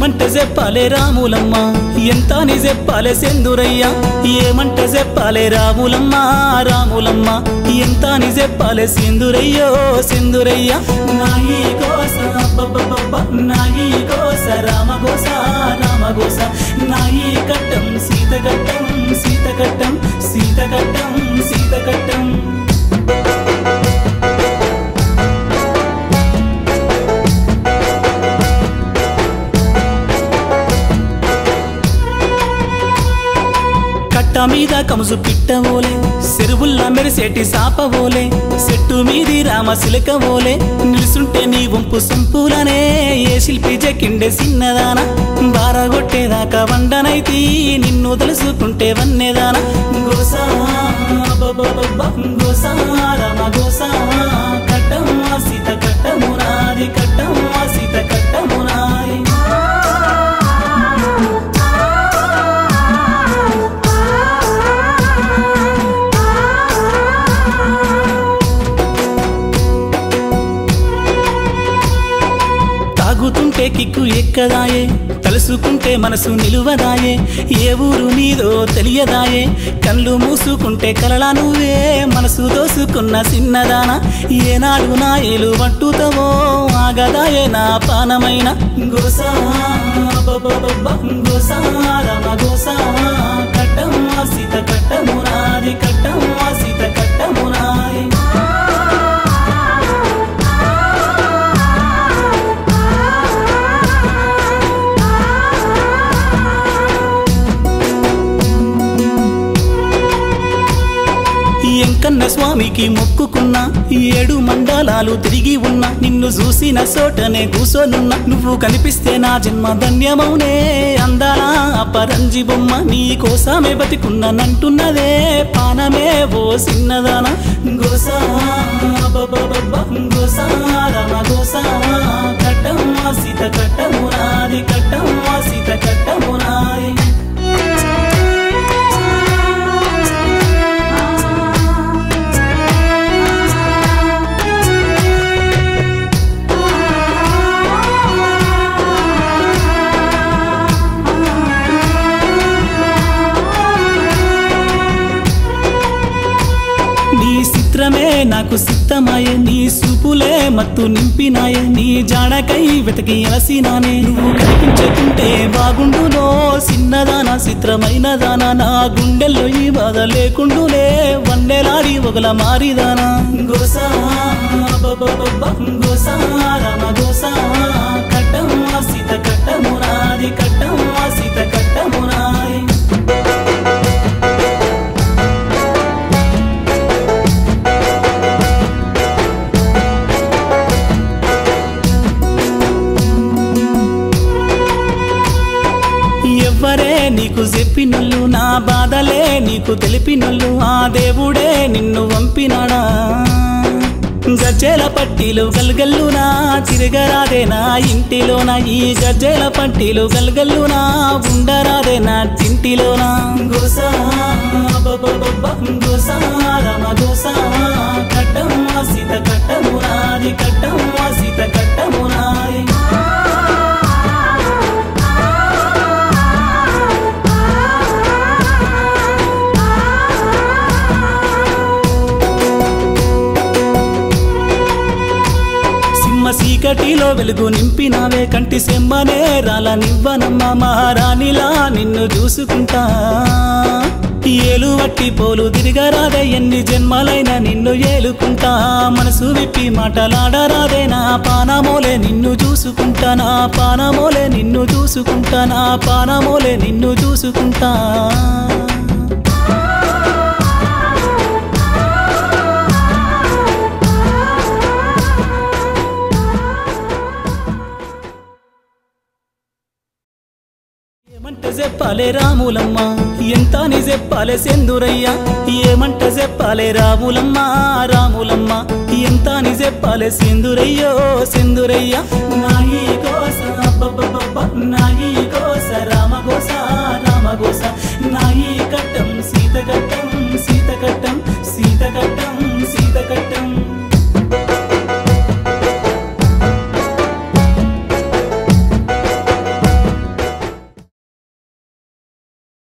ఏమంట చెప్పాలే రాములమ్మ ఎంత అని చెప్పాలే సెందురయ్య ఏమంట చెప్పాలే రాములమ్మ రాములమ్మ ఎంత అని చెప్పాలే సింధురయ్యో సింధురయ్య నాయి కోస అబ్బబ్బబ్బబ్బ, నాయి కోస రామగోస రామగోస నాయి కట్టం సీత కట్టం సీత కట్టం సీత కట్టం సీత కట్టం కట్ట మీద కముసు పిట్టవోలే చెరువుల్లా మెరిసేటి సాపవోలే చెట్టు మీది రామ సిలకవోలే నిలుసుంటే నీ వంపు సంపులనే ఏ శిల్పి జకిండే సిన్నదాన బారగొట్టేదాకా వండనైతి నిన్ను తెలుసుకుంటే వన్నేదాన గోసా అబ్బబ్బబ్బబ్బ, గోసా రామ గోసా కట్టమ్మా సీత కట్టమునాది కట్టమ్మా సీత కట్టమునాది తాగుతుంటే కిక్కు ఎక్కదాయే తలుసుకుంటే మనసు నిలువదాయే ఏ ఊరు నీదో తెలియదాయే కళ్ళు మూసుకుంటే కలలా నువ్వే మనసు దోసుకున్న చిన్నదాన ఏనాడు నా ఏలు పట్టుతావో ఆగదాయే నా పానమైన గోసా అబ్బబ్బబ్బబ్బ, గోసా రమ గోసా కట్టమ్మా సీత కట్టమునాది కట్టమ్మా సీత కట్టమునాది ఎంకన్న స్వామికి మొక్కుకున్నా ఏడు మండలాలు తిరిగి ఉన్నా నిన్ను చూసిన చోటనే కూసోనున్నా నువ్వు కనిపిస్తే నా జన్మ ధన్యమౌనే అందాల అపరంజి బొమ్మ నీ కోసమే బతికున్నానంటున్నదే పానమే ఓ సిన్నదాన గోసా అబ్బబ్బబ్బబ్బ, గోసా రమ గోసా కట్టమ్మా సీత కట్టమునాది కట్టమ్మా సీత కట్టమునాది నీ చిత్రమే నాకు సిద్ధమాయే నీ సూపులే మత్తు నింపినాయే నీ జాడకై వెతికి అలసినానే నువ్వు కనిపించకుంటే బాగుండునో చిన్నదానా చిత్రమైనదానా నా గుండెల్లో ఈ బాధ లేకుండునే వన్నెలాడి ఒకల మారిదానా గోసా అబ్బబ్బబ్బబ్బ, గోసా రామ గోసా కట్టమ్మా సీత కట్టమునాది కట్టమ్మా సీత కట్టమునాది ఎవ్వరే నీకు చెప్పినొల్లు నా బాధలే నీకు తెలిపినొల్లు ఆ దేవుడే నిన్ను పంపినాడా గజ్జెల పట్టీలు గల్గల్లునా తిరగరాదే నా ఇంటిలోన ఈ గజ్జెల పట్టీలు గల్గల్లునా ఉండరాదే నా తింటిలోన గోసా అబ్బబ్బబ్బబ్బ, గోసా రమ గోసా కట్టమ్మా సీత కట్టమునాది కట్టమ్మా సీత కట్టమునాది సింహ చీకటిలో వెలుగు నింపినావే కంటి సెమ్మనే రాల నివ్వనమ్మ మహారాణిలా నిన్ను చూసుకుంటా ఏలు వట్టి పోలు తిరగరాదే ఎన్ని జన్మలైనా నిన్ను ఏలుకుంటా మనసు విప్పి మాటలాడరాదే నా పానమోలే నిన్ను చూసుకుంటా నా పానమోలే నిన్ను చూసుకుంటా నా పానమోలే నిన్ను చూసుకుంటా ఏమంట చెప్పాలే రాములమ్మ ఎంత అని చెప్పాలే సెందురయ్య ఏమంట చెప్పాలే రాములమ్మ రాములమ్మ ఎంత అని చెప్పాలే సెందురయ్యో సెందురయ్య నాయి కోస అబ్బబ్బబ్బబ్బ, నాయి